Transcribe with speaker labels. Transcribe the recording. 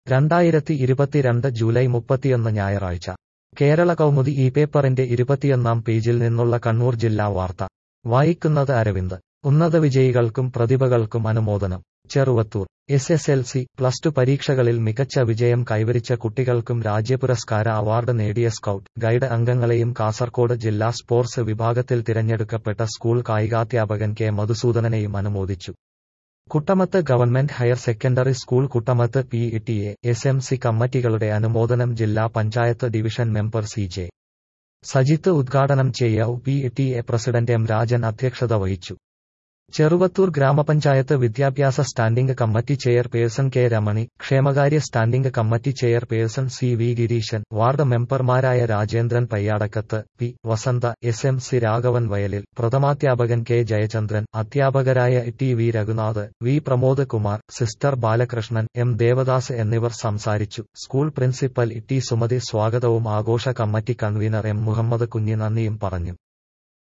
Speaker 1: രണ്ടായിരത്തി ഇരുപത്തിരണ്ട് ജൂലൈ മുപ്പത്തിയൊന്ന് ഞായറാഴ്ച കേരള കൗമുദി ഈ പേപ്പറിന്റെ ഇരുപത്തിയൊന്നാം പേജിൽ നിന്നുള്ള കണ്ണൂർ ജില്ലാ വാർത്ത വായിക്കുന്നത് അരവിന്ദ് ഉന്നത വിജയികൾക്കും പ്രതിഭകൾക്കും അനുമോദനം Cheruvathur S S L C plus two പരീക്ഷകളിൽ മികച്ച വിജയം കൈവരിച്ച കുട്ടികൾക്കും രാജ്യപുരസ്കാര അവാർഡ് നേടിയ സ്കൌട്ട് ഗൈഡ് അംഗങ്ങളെയും കാസർകോട് ജില്ലാ സ്പോർട്സ് വിഭാഗത്തിൽ തിരഞ്ഞെടുക്കപ്പെട്ട സ്കൂൾ കായികാധ്യാപകൻ കെ മധുസൂദനനെയും അനുമോദിച്ചു Kuttamath government higher secondary school Kuttamath P T A S M C കമ്മിറ്റികളുടെ അനുമോദനം ജില്ലാ panchayat division member C J Sajith ഉദ്ഘാടനം ചെയ്യ P T A president M Rajan അധ്യക്ഷത വഹിച്ചു ചെറുവത്തൂർ ഗ്രാമപഞ്ചായത്ത് വിദ്യാഭ്യാസ standing committee chairperson K Ramani ക്ഷേമകാര്യ standing committee chairperson C V Gireeshan ward മെമ്പർമാരായ Rajendran Payyadakkath P Vasantha S M C Raghavan Vayalil പ്രഥമാധ്യാപകൻ കെ ജയചന്ദ്രൻ അധ്യാപകരായ T V Raghunath V Pramod Kumar sister Balakrishnan M Devadas എന്നിവർ സംസാരിച്ചു സ്കൂൾ പ്രിൻസിപ്പൽ ടി സുമതി സ്വാഗതവും ആഘോഷ കമ്മിറ്റി കൺവീനർ എം മുഹമ്മദ് കുഞ്ഞി നന്ദിയും പറഞ്ഞു